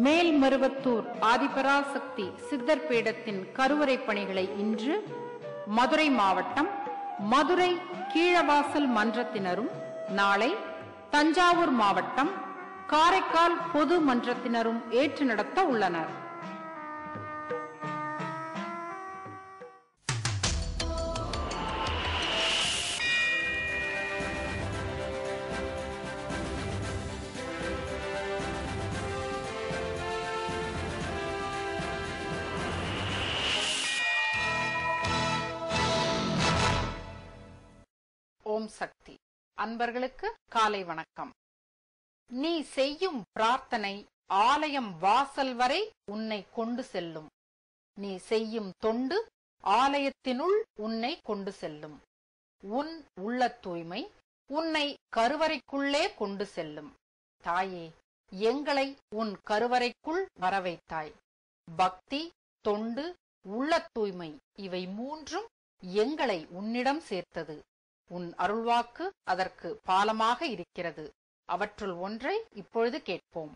மேல்மருவத்தூர் ஆதிபராசக்தி சித்தர் பீடத்தின் கருவறை பணிகளை இன்று மதுரை மாவட்டம் மதுரை கீழவாசல் மன்றத்தினரும் நாளை தஞ்சாவூர் மாவட்டம் காரைக்கால் பொது மன்றத்தினரும் ஏற்று நடத்த உள்ளனர் ஓம் சக்தி அன்பர்களுக்கு காலை வணக்கம் நீ செய்யும் பிரார்த்தனை ஆலயம் வாசல் வரை உன்னை கொண்டு செல்லும் நீ செய்யும் தொண்டு ஆலயத்தினுள் உன்னை கொண்டு செல்லும் உன் உள்ள தூய்மை உன்னை கருவறைக்குள்ளே கொண்டு செல்லும் தாயே எங்களை உன் கருவறைக்குள் வரவைத்தாய் பக்தி தொண்டு உள்ள தூய்மை இவை மூன்றும் எங்களை உன்னிடம் சேர்த்தது உன் அருள்வாக்கு அதற்கு பாலமாக இருக்கிறது அவற்றுள் ஒன்றை இப்பொழுது கேட்போம்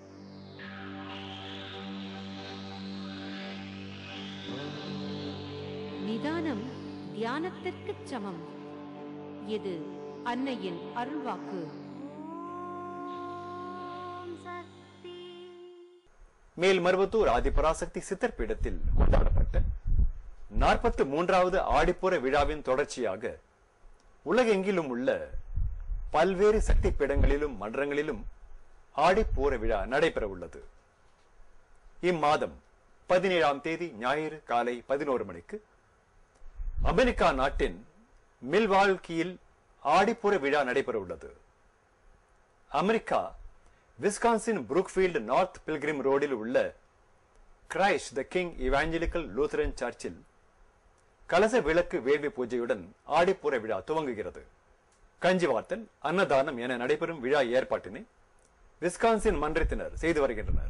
நிதானம் தியானத்திற்குச் சமம் இது அன்னையின் அருள்வாக்கு மேல்மருவத்தூர் ஆதிபராசக்தி சித்தர் பீடத்தில் கொண்டாடப்பட்ட நாற்பத்து மூன்றாவது ஆடிப்புற விழாவின் தொடர்ச்சியாக உலகெங்கிலும் உள்ள பல்வேறு சக்தி பீடங்களிலும் மன்றங்களிலும் ஆடிப்பூர விழா நடைபெற உள்ளது இம்மாதம் பதினேழாம் தேதி ஞாயிறு காலை பதினோரு மணிக்கு அமெரிக்கா நாட்டின் மில்வால்கியில் ஆடிப்புற விழா நடைபெற உள்ளது America Wisconsin Brookfield north Pilgrim ரோடில் உள்ள Christ the King Evangelical Lutheran சர்ச்சில் கலச விளக்கு வேள்வி பூஜையுடன் ஆடிப்புற விழா துவங்குகிறது கஞ்சி வார்த்தல் அன்னதானம் என நடைபெறும் விழா ஏற்பாட்டினை விஸ்கான்சின் மன்றத்தினர் செய்து வருகின்றனர்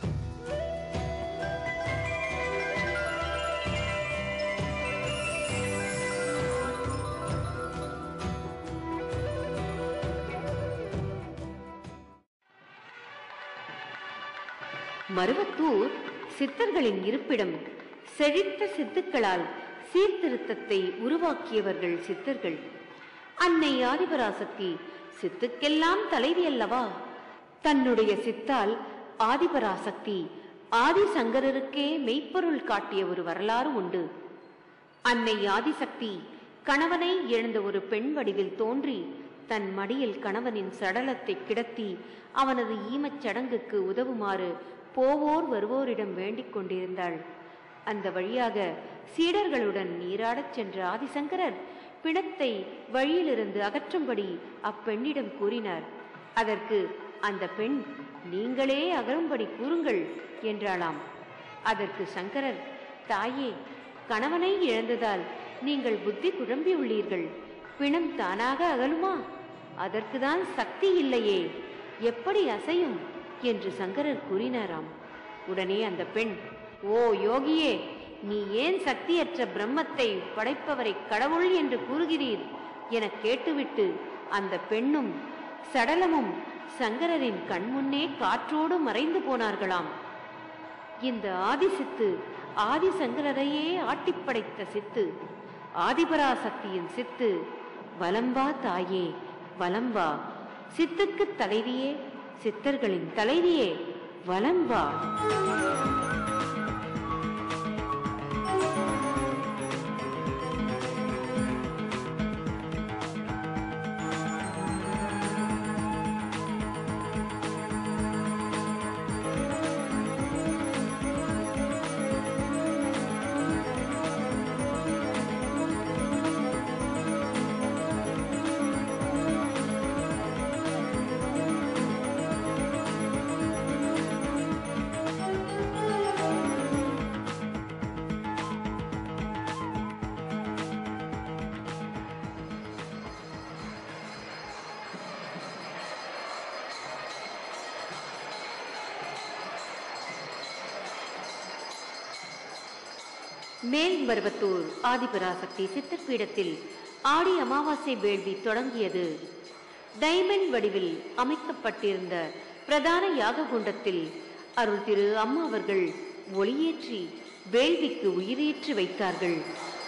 மருவத்தூர் சித்தர்களின் இருப்பிடம் செழித்த சித்துக்களால் சீர்திருத்தத்தை உருவாக்கியவர்கள் சித்தர்கள் அன்னை ஆதிபராசக்தி சித்துக்கெல்லாம் தலைவி அல்லவா தன்னுடைய சித்தால் ஆதிபராசக்தி ஆதிசங்கரருக்கே மெய்ப்பொருள் காட்டிய ஒரு வரலாறு உண்டு அன்னை ஆதிசக்தி கணவனை இழந்த ஒரு பெண் வடிவில் தோன்றி தன் மடியில் கணவனின் சடலத்தை கிடத்தி அவனது ஈமச் சடங்குக்கு உதவுமாறு போவோர் வருவோரிடம் வேண்டிக் கொண்டிருந்தாள் அந்த வழியாக சீடர்களுடன் நீராடச் சென்ற ஆதிசங்கரர் பிணத்தை வழியிலிருந்து அகற்றும்படி அப்பெண்ணிடம் கூறினார் அதற்கு அந்த பெண் நீங்களே அகரும்படி கூறுங்கள் என்றாளாம் அதற்கு சங்கரர் தாயே கணவனை இழந்ததால் நீங்கள் புத்தி குழம்பியுள்ளீர்கள் பிணம் தானாக அகலுமா அதற்குதான் சக்தி இல்லையே எப்படி அசையும் என்று சங்கரர் கூறினாராம் உடனே அந்த பெண் ஓ யோகியே நீ ஏன் சக்தியற்ற பிரம்மத்தை படைப்பவரை கடவுள் என்று கூறுகிறீர் என கேட்டுவிட்டு அந்த பெண்ணும் சடலமும் சங்கரரின் கண்முன்னே காற்றோடு மறைந்து போனார்களாம் இந்த ஆதிசித்து ஆதிசங்கரரையே ஆட்டிப்படைத்த சித்து ஆதிபராசக்தியின் சித்து வலம்பா தாயே வலம்பா சித்துக்கு தலைவியே சித்தர்களின் தலைவியே வலம்பா மேல்மருவத்தூர் ஆதிபராசக்தி சித்தப்பீடத்தில் ஆடி அமாவாசை வேள்வி தொடங்கியது டைமண்ட் வடிவில் அமைக்கப்பட்டிருந்த பிரதான யாக குண்டத்தில் அருள் திரு அம்மா அவர்கள் ஒளியேற்றி வேள்விக்கு உயிரேற்றி வைத்தார்கள்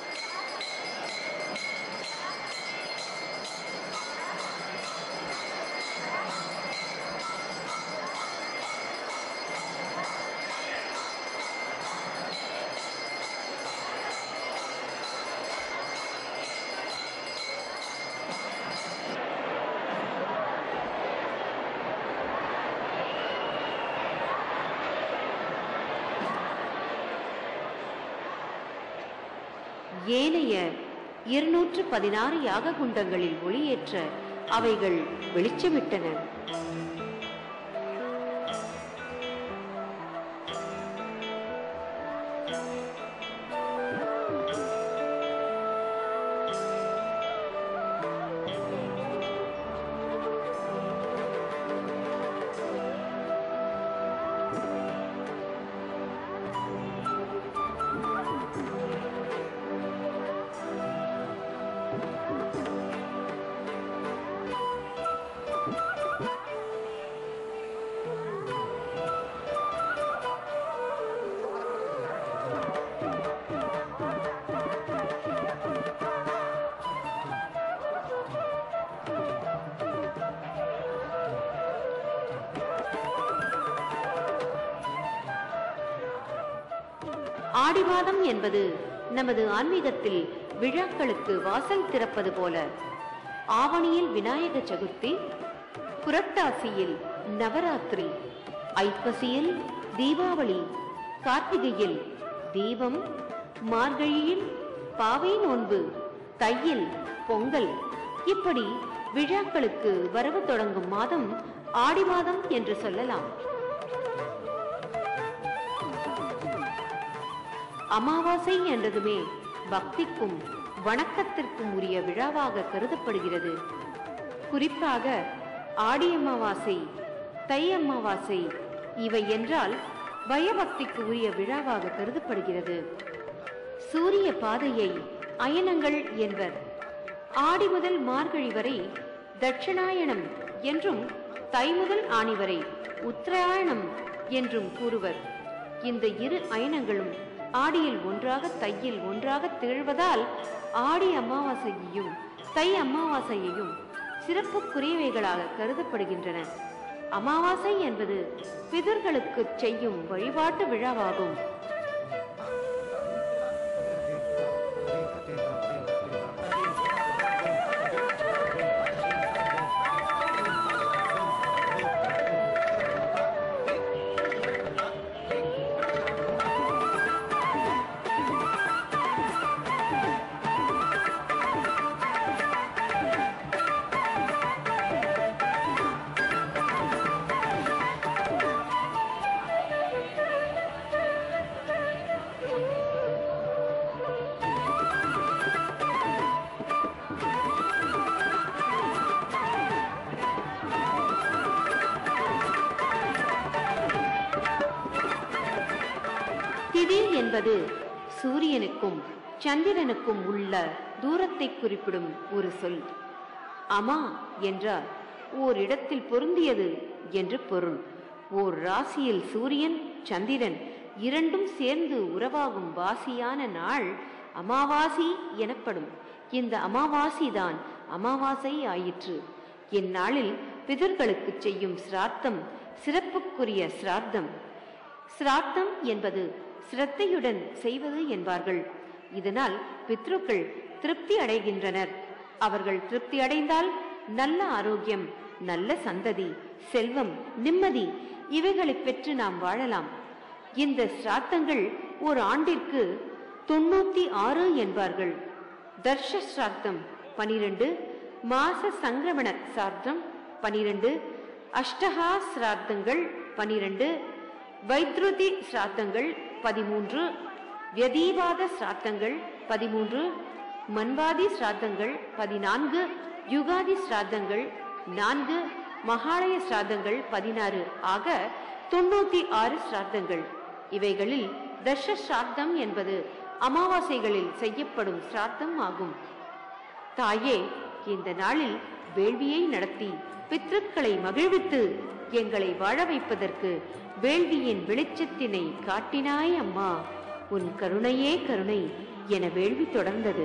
ஏனைய இருநூற்று பதினாறு யாக குண்டங்களில் ஒளியேற்ற அவைகள் வெளிச்சமிட்டன ஆடி மாதம் என்பது நமது ஆன்மீகத்தில் விழாக்களுக்கு வாசல் திறப்பது போல ஆவணியில் விநாயக சதுர்த்தி புரட்டாசியில் நவராத்திரி ஐப்பசியில் தீபாவளி கார்த்திகையில் தீபம் மார்கழியில் பாவை நோன்பு தையில் பொங்கல் இப்படி விழாக்களுக்கு வரவு தொடங்கும் மாதம் ஆடி மாதம் என்று சொல்லலாம் அமாவாசை என்றதுமே பக்திக்கும் வணக்கத்திற்கும் உரிய விழாவாக கருதப்படுகிறது குறிப்பாக ஆடி அமாவாசை தை அமாவாசை இவை என்றால் பயபக்திக்கு உரிய விழாவாக கருதப்படுகிறது சூரிய பாதையை அயனங்கள் என்பர் ஆடி முதல் மார்கழி வரை தட்சிணாயனம் என்றும் தை முதல் ஆணி வரை உத்தராயணம் என்றும் கூறுவர் இந்த இரு அயனங்களும் ஆடியில் ஒன்றாக தையில் ஒன்றாக திகழ்வதால் ஆடி அமாவாசையையும் தை அமாவாசையையும் சிறப்புக்குரியவைகளாக கருதப்படுகின்றன அமாவாசை என்பது பிதர்களுக்கு செய்யும் வழிபாட்டு விழாவாகும் திதி என்பது சூரியனுக்கும் சந்திரனுக்கும் உள்ள தூரத்தை குறிப்பிடும் ஒரு சொல் அமா என்றால் ஓர் இடத்தில் பொருந்தியது என்று பொருள் ஓர் ராசியில் சூரியன் சந்திரன் இரண்டும் சேர்ந்து உறவாகும் வாசியான நாள் அமாவாசி எனப்படும் இந்த அமாவாசிதான் அமாவாசை ஆயிற்று இந்நாளில் பிதர்களுக்கு செய்யும் சிராத்தம் சிறப்புக்குரிய சிராத்தம் சிராத்தம் என்பது சிரத்தையுடன் செய்வது என்பார்கள் இதனால் பித்ருக்கள் திருப்தி அடைகின்றனர் அவர்கள் திருப்தி அடைந்தால் நல்ல ஆரோக்கியம் நல்ல சந்ததி செல்வம் நிம்மதி இவைகளை பெற்று நாம் வாழலாம் இந்த சிராத்தங்கள் ஒரு ஆண்டிற்கு தொண்ணூத்தி ஆறு என்பார்கள் தர்ஷ சிராத்தம் பனிரெண்டு மாச சங்கிரமண சார்த்தம் பனிரெண்டு அஷ்டகா சிராத்தங்கள் பனிரெண்டு வைத்ருதி சிராத்தங்கள் பதிமூன்று வியதீவாத சிராத்தங்கள் பதிமூன்று மன்வாதி சிராத்தங்கள் பதினான்கு யுகாதி சிராத்தங்கள் நான்கு மகாலய சிராத்தங்கள் பதினாறு ஆக தொண்ணூத்தி ஆறு சிராத்தங்கள் இவைகளில் தர்ஷ சிராத்தம் என்பது அமாவாசைகளில் செய்யப்படும் சிராத்தம் ஆகும் தாயே இந்த நாளில் வேள்வியை நடத்தி பித்ருக்களை மகிழ்வித்து எங்களை வாழ வைப்பதற்கு வேள்வியின் வெளிச்சத்தினை காட்டினாய் அம்மா உன் கருணையே கருணை என வேள்வி தொடர்ந்தது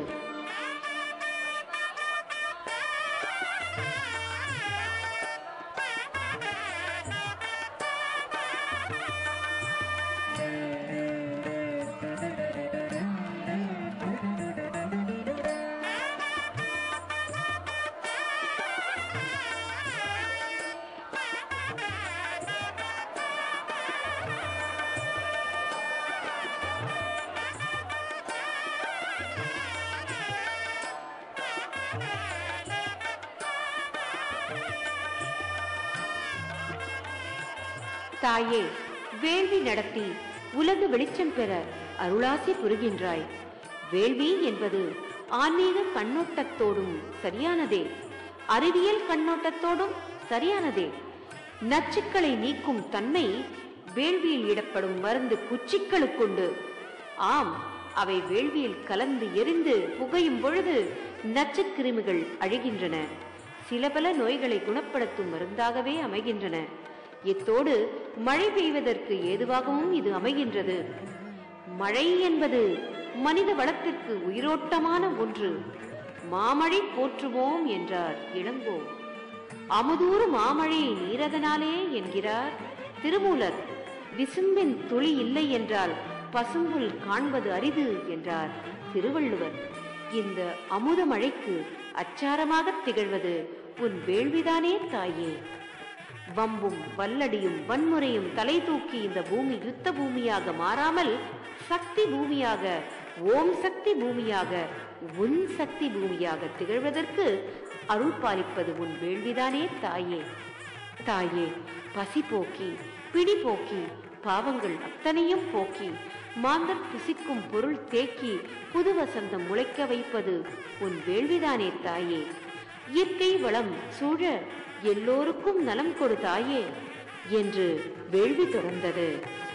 தாயே வேள்வி நடத்தி உலகு வெளிச்சம் பெற அருளாசி புரிகின்றாய் வேள்வி என்பது ஆன்மீக கண்ணோட்டத்தோடும் சரியானதே அறிவியல் கண்ணோட்டத்தோடும் சரியானதே நச்சுக்களை நீக்கும் தன்மை வேள்வியில் இடப்படும் மருந்து குச்சிக்களுக்குண்டு ஆம் அவை வேள்வியில் கலந்து எரிந்து புகையும் பொழுது நச்சுக்கிருமிகள் அழிகின்றன சில பல நோய்களை குணப்படுத்தும் மருந்தாகவே அமைகின்றன இத்தோடு மழை பெய்வதற்கு ஏதுவாகவும் இது அமைகின்றது மழை என்பது மனித வளத்திற்கு உயிரோட்டமான ஒன்று மாமழை போற்றுவோம் என்றார் இளங்கோ அமுதூறு மாமழை நீரதனாலே என்கிறார் திருமூலர் விசும்பின் துளி இல்லை என்றால் பசும்புல் காண்பது அரிது என்றார் திருவள்ளுவர் இந்த அமுத மழைக்கு அச்சாரமாக திகழ்வது உன் வேள்விதானே தாயே வம்பும் வல்லடியும் வன்முறையும் தலை தூக்கி இந்த பூமி யுத்த பூமியாக மாறாமல் சக்தி பூமியாக ஓம் சக்தி பூமியாக உன் சக்தி பூமியாக திகழ்வதற்கு அருள் பாலிப்பது உன் வேள்விதானே தாயே தாயே பசி போக்கி பிடி போக்கி பாவங்கள் அத்தனையும் போக்கி மாந்தர் புசிக்கும் பொருள் தேக்கி புது வசந்தம் முளைக்க வைப்பது உன் வேள்விதானே தாயே இயற்கை வளம் சூழ எல்லோருக்கும் நலம் கொடு தாயே என்று வேள்வி தொடர்ந்தது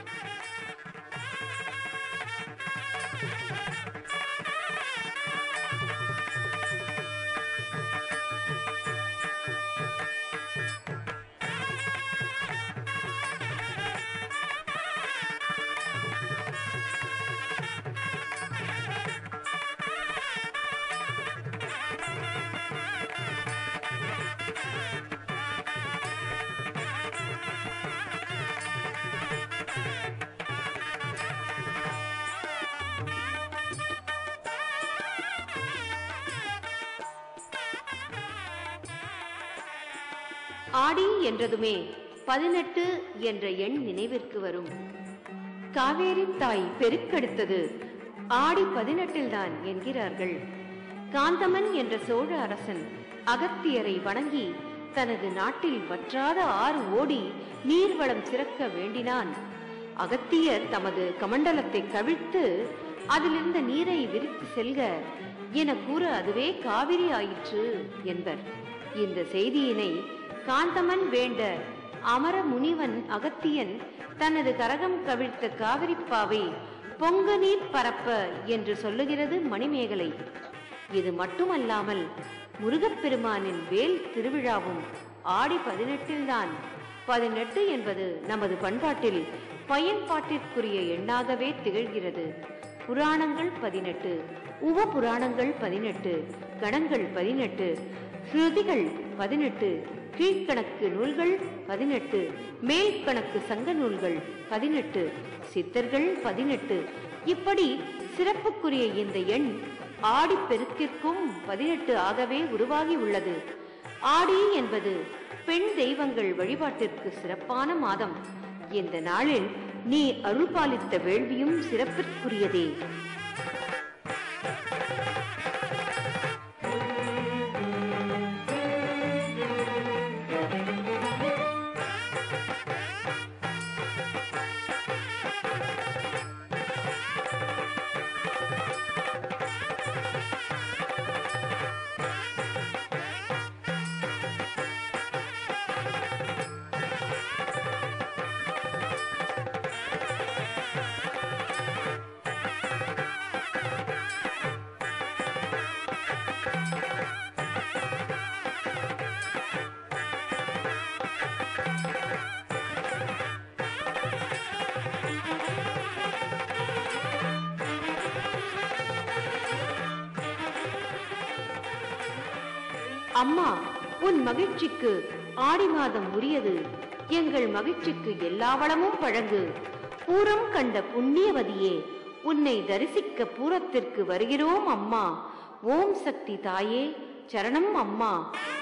ஆடி என்றதுமே பதினெட்டு என்ற எண் நினைவிற்கு வரும் காவேரி தாய் பெருக்கெடுத்தது ஆடி பதினெட்டில்தான் என்கிறார்கள் காந்தமன் என்ற சோழ அரசன் அகத்தியரை வணங்கி தனது நாட்டில் வற்றாத ஆறு ஓடி நீர்வளம் சிறக்க வேண்டினான் அகத்தியர் தமது கமண்டலத்தை கவிழ்த்து அதிலிருந்த நீரை விரித்து செல்க என கூற அதுவே காவிரி ஆயிற்று என்பர் இந்த செய்தியினை காந்தமன் வேண்ட அமர முனிவன் அகத்தியன் தனது கரகம் கவிழ்த்த காவிரிப்பாவை பொங்க நீர் பரப்ப என்று சொல்லுகிறது மணிமேகலை இது மட்டுமல்லாமல் முருகப்பெருமானின் வேல் திருவிழாவும் ஆடி பதினெட்டில்தான் பதினெட்டு என்பது நமது பண்பாட்டில் பயன்பாட்டிற்குரிய எண்ணாகவே திகழ்கிறது புராணங்கள் பதினெட்டு உப புராணங்கள் பதினெட்டு கணங்கள் பதினெட்டு ஸ்ருதிகள் பதினெட்டு கீழ்கணக்கு நூல்கள் பதினெட்டு மேல் கணக்கு சங்க நூல்கள் பதினெட்டு சித்தர்கள் பதினெட்டு இப்படி சிறப்புக்குரிய இந்த எண் ஆடிப்பெருக்கிற்கும் பதினெட்டு ஆகவே உருவாகி உள்ளது ஆடி என்பது பெண் தெய்வங்கள் வழிபாட்டிற்கு சிறப்பான மாதம் இந்த நாளில் நீ அருள் பாலித்த வேள்வியும் சிறப்பிற்குரியதே அம்மா உன் மகிழ்ச்சிக்கு ஆடி மாதம் உரியது எங்கள் மகிழ்ச்சிக்கு எல்லா வளமும் வழங்கு பூரம் கண்ட புண்ணியவதியே உன்னை தரிசிக்க பூரத்திற்கு வருகிறோம் அம்மா ஓம் சக்தி தாயே சரணம் அம்மா